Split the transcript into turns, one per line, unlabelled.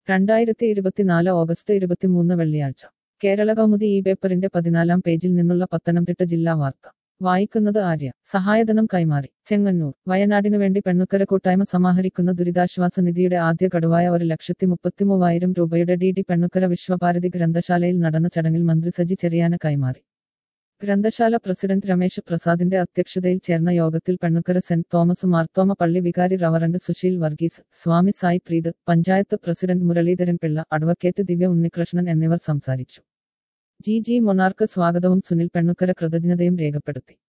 രണ്ടായിരത്തി ഇരുപത്തിനാല് ഓഗസ്റ്റ് ഇരുപത്തിമൂന്ന് വെള്ളിയാഴ്ച കേരള കൗമുദി ഈ പേപ്പറിന്റെ പതിനാലാം പേജിൽ നിന്നുള്ള പത്തനംതിട്ട ജില്ലാ വാർത്ത വായിക്കുന്നത് ആര്യ സഹായധനം കൈമാറി ചെങ്ങന്നൂർ വയനാടിനു വേണ്ടി പെണ്ണുക്കര കൂട്ടായ്മ സമാഹരിക്കുന്ന ദുരിതാശ്വാസ നിധിയുടെ ആദ്യ ഗഡുവായ ഒരു ലക്ഷത്തി മുപ്പത്തിമൂവായിരം രൂപയുടെ ഡി ഡി പെണ്ണുക്കര വിശ്വഭാരതി ഗ്രന്ഥശാലയിൽ നടന്ന ചടങ്ങിൽ മന്ത്രി സജി ചെറിയാന കൈമാറി ഗ്രന്ഥശാല പ്രസിഡന്റ് രമേശ് പ്രസാദിന്റെ അധ്യക്ഷതയിൽ ചേർന്ന യോഗത്തിൽ പെണ്ണുക്കര സെന്റ് തോമസ് മാർത്തോമ പള്ളി വികാരി reverend Susheel Varghese Swami Sai Preeth panchayat president Muraleedharan Pillai advocate Divya Unnikrishnan എന്നിവർ സംസാരിച്ചു ജി ജി മൊണാർക്ക് സ്വാഗതവും സുനിൽ പെണ്ണുക്കര കൃതജ്ഞതയും രേഖപ്പെടുത്തി